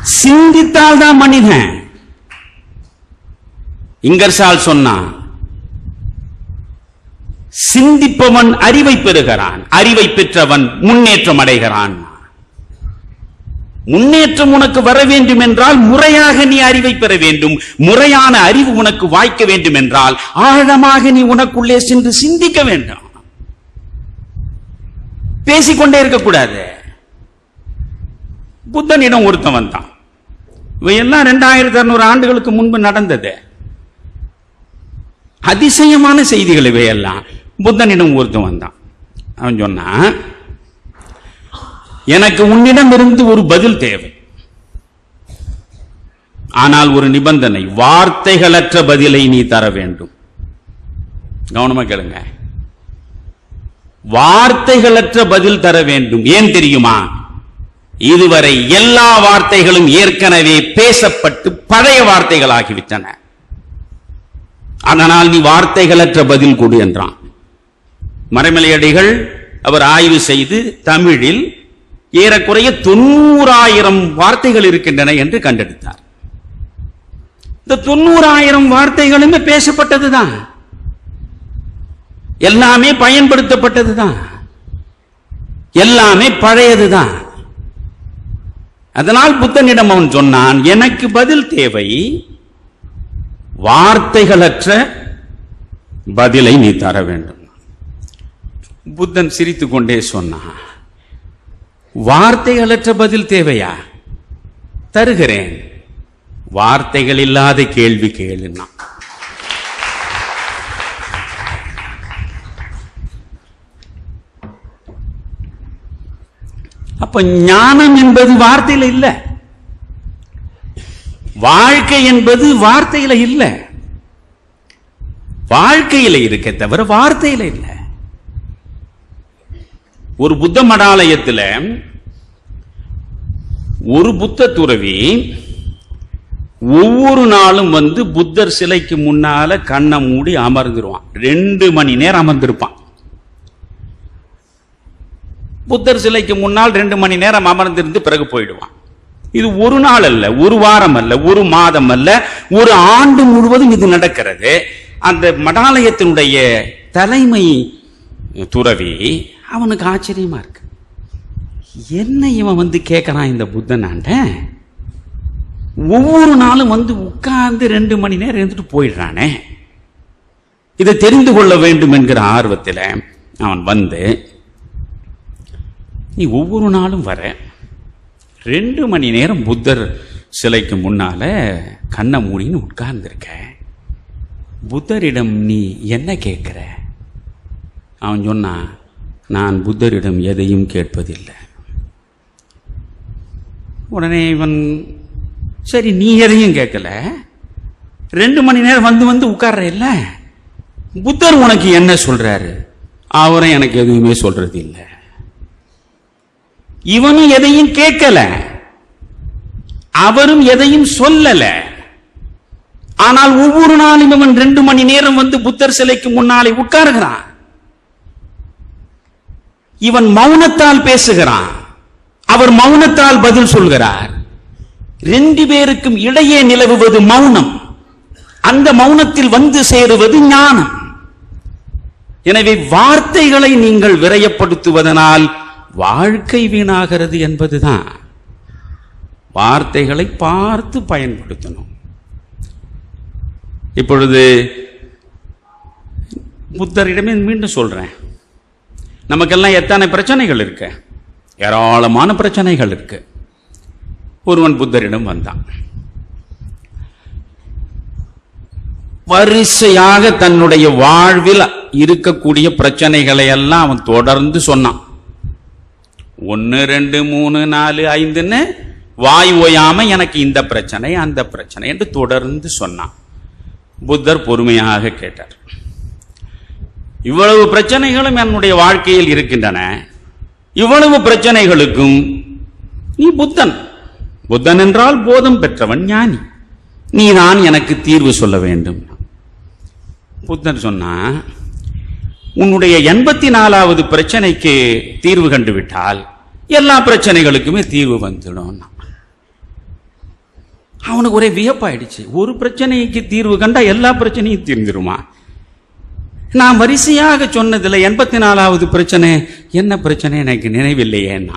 சிந்தித்தால் தான் மனிதன் இங்கர்சால் சொன்னான் சிந்திப்பவன் அறிவை பெறுகிறான் அறிவை பெற்றவன் முன்னேற்றம் அடைகிறான் முன்னேற்றம் உனக்கு வர வேண்டும் என்றால் முறையாக நீ அறிவை பெற வேண்டும் முறையான அறிவு உனக்கு வாய்க்க வேண்டும் என்றால் ஆழமாக நீ உனக்குள்ளே சென்று சிந்திக்க வேண்டும் பேசிக்கொண்டே இருக்கக்கூடாது புத்தனிடம் ஒருத்தன் வந்தான் இவையெல்லாம் ரெண்டாயிரத்தி அறுநூறு ஆண்டுகளுக்கு முன்பு நடந்தது அதிசயமான செய்திகள் இவையெல்லாம் புத்தனிடம் ஒருத்தன் வந்தான் அவன் சொன்னான் எனக்கு உன்னிடம் இருந்து ஒரு பதில் தேவை ஆனால் ஒரு நிபந்தனை வார்த்தைகளற்ற பதிலை நீ தர வேண்டும் கவனமா கேளுங்க வார்த்தைகளற்ற பதில் தர வேண்டும் ஏன் தெரியுமா இதுவரை எல்லா வார்த்தைகளும் ஏற்கனவே பேசப்பட்டு பழைய வார்த்தைகளாகிவிட்டன அதனால் நீ வார்த்தைகளற்ற பதில் கொடு என்றான் மறைமலையடிகள் அவர் ஆய்வு செய்து தமிழில் ஏறக்குறைய தொண்ணூறாயிரம் வார்த்தைகள் இருக்கின்றன என்று கண்டெடுத்தார் இந்த தொண்ணூறாயிரம் வார்த்தைகளுமே பேசப்பட்டதுதான் எல்லாமே பயன்படுத்தப்பட்டதுதான் எல்லாமே பழையதுதான் அதனால் புத்தனிடம் அவன் சொன்னான் எனக்கு பதில் தேவை வார்த்தைகளற்ற பதிலை நீ தர வேண்டும் புத்தன் சிரித்துக் கொண்டே சொன்னான் வார்த்தைகளற்ற பதில் தேவையா தருகிறேன் வார்த்தைகள் இல்லாத கேள்வி கேளுன்னா அப்ப ஞானம் என்பது வார்த்தையில இல்ல வாழ்க்கை என்பது வார்த்தையில இல்ல வாழ்க்கையில இருக்க தவிர வார்த்தையில இல்ல ஒரு புத்த மடாலயத்துல ஒரு புத்த துறவி ஒவ்வொரு நாளும் வந்து புத்தர் சிலைக்கு முன்னால கண்ணை மூடி அமர்ந்துருவான் ரெண்டு மணி நேரம் அமர்ந்திருப்பான் புத்தர் சிலைக்கு முன்னால் ரெண்டு மணி நேரம் அமர்ந்திருந்து பிறகு போயிடுவான் இது ஒரு நாள் அல்ல ஒரு வாரம் அல்ல ஒரு மாதம் அல்ல ஒரு ஆண்டு முழுவதும் இது நடக்கிறது அந்த மடாலயத்தினுடைய தலைமை துறவி அவனுக்கு ஆச்சரியமா இருக்கு என்ன இவன் வந்து கேட்கறான் இந்த புத்தனாண்ட ஒவ்வொரு நாளும் வந்து உட்கார்ந்து ரெண்டு மணி நேரம் இருந்துட்டு போயிடுறானே இதை தெரிந்து கொள்ள வேண்டும் என்கிற ஆர்வத்தில் அவன் வந்து நீ ஒவ்வொரு நாளும் வர ரெண்டு மணி நேரம் புத்தர் சிலைக்கு முன்னால கண்ணை மூடின்னு உட்கார்ந்துருக்க புத்தரிடம் நீ என்ன கேட்கிற அவன் சொன்னான் நான் புத்தரிடம் எதையும் கேட்பதில்லை உடனே இவன் சரி நீ எதையும் கேட்கல ரெண்டு மணி நேரம் வந்து வந்து உட்கார்ற இல்ல புத்தர் உனக்கு என்ன சொல்றாரு அவரும் எனக்கு எதுவுமே சொல்றது இல்லை இவனும் எதையும் கேட்கல அவரும் எதையும் சொல்லல ஆனால் ஒவ்வொரு நாளும் இவன் ரெண்டு மணி நேரம் வந்து புத்தர் சிலைக்கு முன்னாலே உட்காருகிறான் இவன் மௌனத்தால் பேசுகிறான் அவர் மௌனத்தால் பதில் சொல்கிறார் ரெண்டு பேருக்கும் இடையே நிலவுவது மௌனம் அந்த மௌனத்தில் வந்து சேருவது ஞானம் எனவே வார்த்தைகளை நீங்கள் விரயப்படுத்துவதனால் வாழ்க்கை வீணாகிறது என்பதுதான் வார்த்தைகளை பார்த்து பயன்படுத்தணும் இப்பொழுது புத்தரிடமே மீண்டும் சொல்றேன் நமக்கெல்லாம் எத்தனை பிரச்சனைகள் இருக்கு ஏராளமான பிரச்சனைகள் இருக்கு ஒருவன் புத்தரிடம் வந்தான் வரிசையாக தன்னுடைய வாழ்வில் இருக்கக்கூடிய பிரச்சனைகளை எல்லாம் அவன் தொடர்ந்து சொன்னான் ஒன்னு ரெண்டு மூணு நாலு ஐந்துன்னு வாய் ஓயாம எனக்கு இந்த பிரச்சனை அந்த பிரச்சனை என்று தொடர்ந்து சொன்னான் புத்தர் பொறுமையாக கேட்டார் இவ்வளவு பிரச்சனைகளும் என்னுடைய வாழ்க்கையில் இருக்கின்றன இவ்வளவு பிரச்சனைகளுக்கும் நீ புத்தன் புத்தன் என்றால் போதம் பெற்றவன் ஞானி நீ தான் எனக்கு தீர்வு சொல்ல வேண்டும் புத்தன் சொன்னா உன்னுடைய எண்பத்தி நாலாவது பிரச்சனைக்கு தீர்வு கண்டு விட்டால் எல்லா பிரச்சனைகளுக்குமே தீர்வு வந்துடும் அவனுக்கு ஒரே வியப்பாயிடுச்சு ஒரு பிரச்சனைக்கு தீர்வு கண்டா எல்லா பிரச்சனையும் தீர்ந்துருமா நான் வரிசையாக சொன்னதுல எண்பத்தி நாலாவது பிரச்சனை என்ன பிரச்சனை எனக்கு நினைவில்லையேன்னா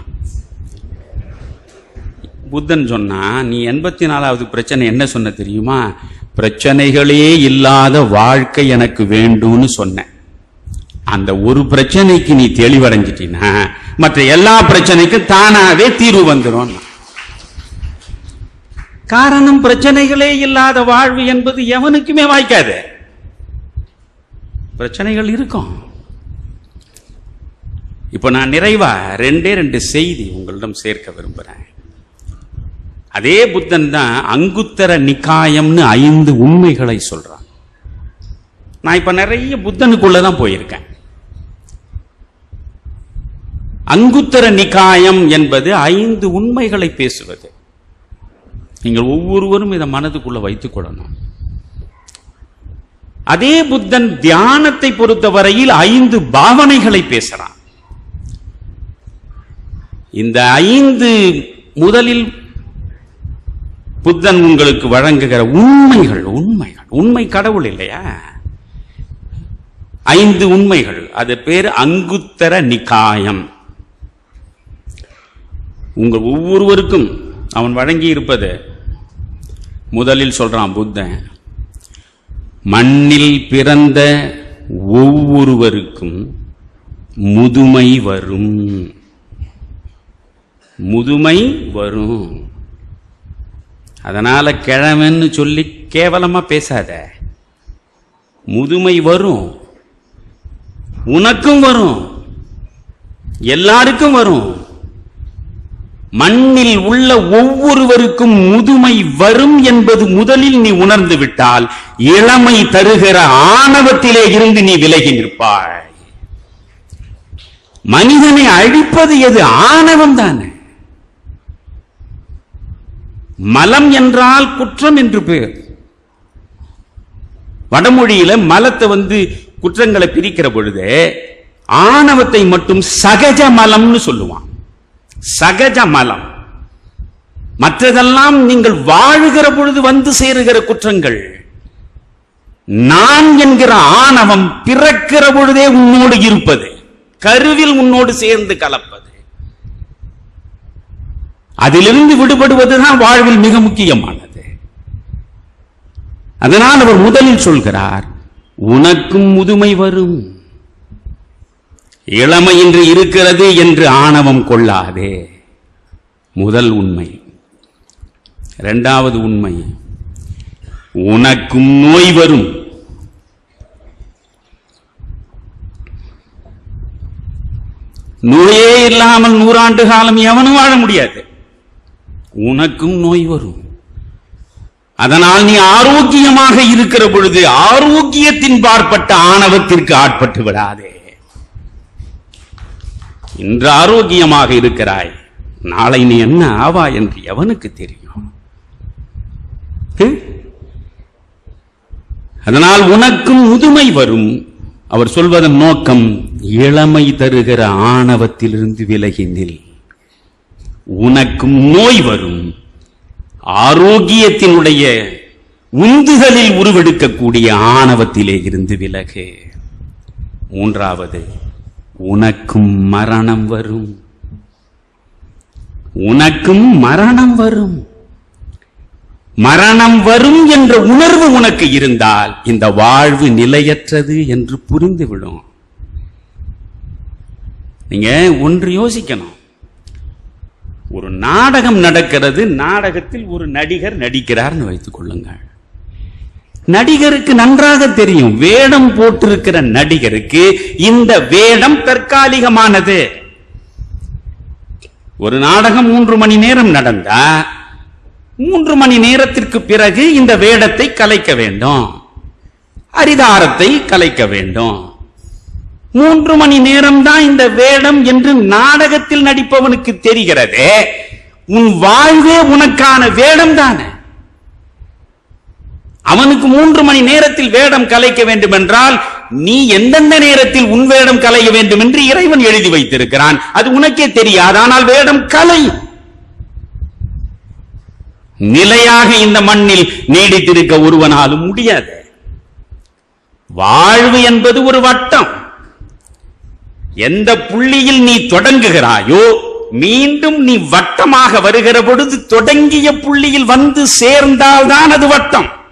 புத்தன் சொன்னா நீ எண்பத்தி நாலாவது பிரச்சனை என்ன சொன்ன தெரியுமா பிரச்சனைகளே இல்லாத வாழ்க்கை எனக்கு வேண்டும்னு சொன்ன அந்த ஒரு பிரச்சனைக்கு நீ தெளிவடைஞ்சிட்டினா மற்ற எல்லா பிரச்சனைக்கும் தானாவே தீர்வு வந்துடும் காரணம் பிரச்சனைகளே இல்லாத வாழ்வு என்பது எவனுக்குமே வாய்க்காது பிரச்சனைகள் இருக்கும் இப்போ நான் நிறைவா ரெண்டே ரெண்டு செய்தி உங்களிடம் சேர்க்க விரும்புறேன் அதே புத்தன் தான் அங்குத்தர நிக்காயம்னு ஐந்து உண்மைகளை சொல்றான் நான் இப்ப நிறைய புத்தனுக்குள்ள தான் போயிருக்கேன் அங்குத்தர நிக்காயம் என்பது ஐந்து உண்மைகளை பேசுவது நீங்கள் ஒவ்வொருவரும் இதை மனதுக்குள்ள வைத்துக் கொள்ளணும் அதே புத்தன் தியானத்தை பொறுத்தவரையில் ஐந்து பாவனைகளை பேசுறான் இந்த ஐந்து முதலில் புத்தன் உங்களுக்கு வழங்குகிற உண்மைகள் உண்மைகள் உண்மை கடவுள் இல்லையா ஐந்து உண்மைகள் அது பேர் அங்குத்தர நிக்காயம் உங்கள் ஒவ்வொருவருக்கும் அவன் வழங்கி இருப்பது முதலில் சொல்றான் புத்தன் மண்ணில் பிறந்த ஒவ்வொருவருக்கும் முதுமை வரும் முதுமை வரும் அதனால கிழவன்னு சொல்லி கேவலமா பேசாத முதுமை வரும் உனக்கும் வரும் எல்லாருக்கும் வரும் மண்ணில் உள்ள ஒவ்வொருவருக்கும் முதுமை வரும் என்பது முதலில் நீ உணர்ந்து விட்டால் இளமை தருகிற ஆணவத்திலே இருந்து நீ விலகி நிற்பாய் மனிதனை அழிப்பது எது ஆணவம் தானே மலம் என்றால் குற்றம் என்று பேர் வடமொழியில மலத்தை வந்து குற்றங்களை பிரிக்கிற பொழுது ஆணவத்தை மட்டும் சகஜ மலம்னு சொல்லுவான் சகஜ மலம் மற்றதெல்லாம் நீங்கள் வாழுகிற பொழுது வந்து சேருகிற குற்றங்கள் நான் என்கிற ஆணவம் பிறக்கிற பொழுதே உன்னோடு இருப்பது கருவில் உன்னோடு சேர்ந்து கலப்பது அதிலிருந்து விடுபடுவதுதான் வாழ்வில் மிக முக்கியமானது அதனால் அவர் முதலில் சொல்கிறார் உனக்கும் முதுமை வரும் இளமை இன்று இருக்கிறது என்று ஆணவம் கொள்ளாதே முதல் உண்மை இரண்டாவது உண்மை உனக்கும் நோய் வரும் நோயே இல்லாமல் நூறாண்டு காலம் எவனும் வாழ முடியாது உனக்கும் நோய் வரும் அதனால் நீ ஆரோக்கியமாக இருக்கிற பொழுது ஆரோக்கியத்தின் பார்ப்பட்ட ஆணவத்திற்கு ஆட்பட்டு விடாதே இன்று ஆரோக்கியமாக இருக்கிறாய் நாளை நீ என்ன ஆவா என்று எவனுக்கு தெரியும் ஹம்? அதனால் உனக்கும் முதுமை வரும் அவர் சொல்வதன் நோக்கம் இளமை தருகிற ஆணவத்திலிருந்து விலகி நில் உனக்கும் நோய் வரும் ஆரோக்கியத்தினுடைய உந்துதலில் உருவெடுக்கக்கூடிய ஆணவத்திலே இருந்து விலகு மூன்றாவது உனக்கும் மரணம் வரும் உனக்கும் மரணம் வரும் மரணம் வரும் என்ற உணர்வு உனக்கு இருந்தால் இந்த வாழ்வு நிலையற்றது என்று புரிந்துவிடும் நீங்க ஒன்று யோசிக்கணும் ஒரு நாடகம் நடக்கிறது நாடகத்தில் ஒரு நடிகர் நடிக்கிறார்னு வைத்துக் கொள்ளுங்கள் நடிகருக்கு நன்றாக தெரியும் வேடம் போட்டிருக்கிற நடிகருக்கு இந்த வேடம் தற்காலிகமானது ஒரு நாடகம் மூன்று மணி நேரம் நடந்தா மூன்று மணி நேரத்திற்கு பிறகு இந்த வேடத்தை கலைக்க வேண்டும் அரிதாரத்தை கலைக்க வேண்டும் மூன்று மணி நேரம் தான் இந்த வேடம் என்று நாடகத்தில் நடிப்பவனுக்கு தெரிகிறது உன் வாழ்வே உனக்கான வேடம் தானே அவனுக்கு மூன்று மணி நேரத்தில் வேடம் கலைக்க வேண்டும் என்றால் நீ எந்தெந்த நேரத்தில் உன் வேடம் கலைய வேண்டும் என்று இறைவன் எழுதி வைத்திருக்கிறான் அது உனக்கே தெரியாது ஆனால் வேடம் கலை நிலையாக இந்த மண்ணில் நீடித்திருக்க ஒருவனாலும் முடியாது வாழ்வு என்பது ஒரு வட்டம் எந்த புள்ளியில் நீ தொடங்குகிறாயோ மீண்டும் நீ வட்டமாக வருகிற பொழுது தொடங்கிய புள்ளியில் வந்து சேர்ந்தால்தான் அது வட்டம்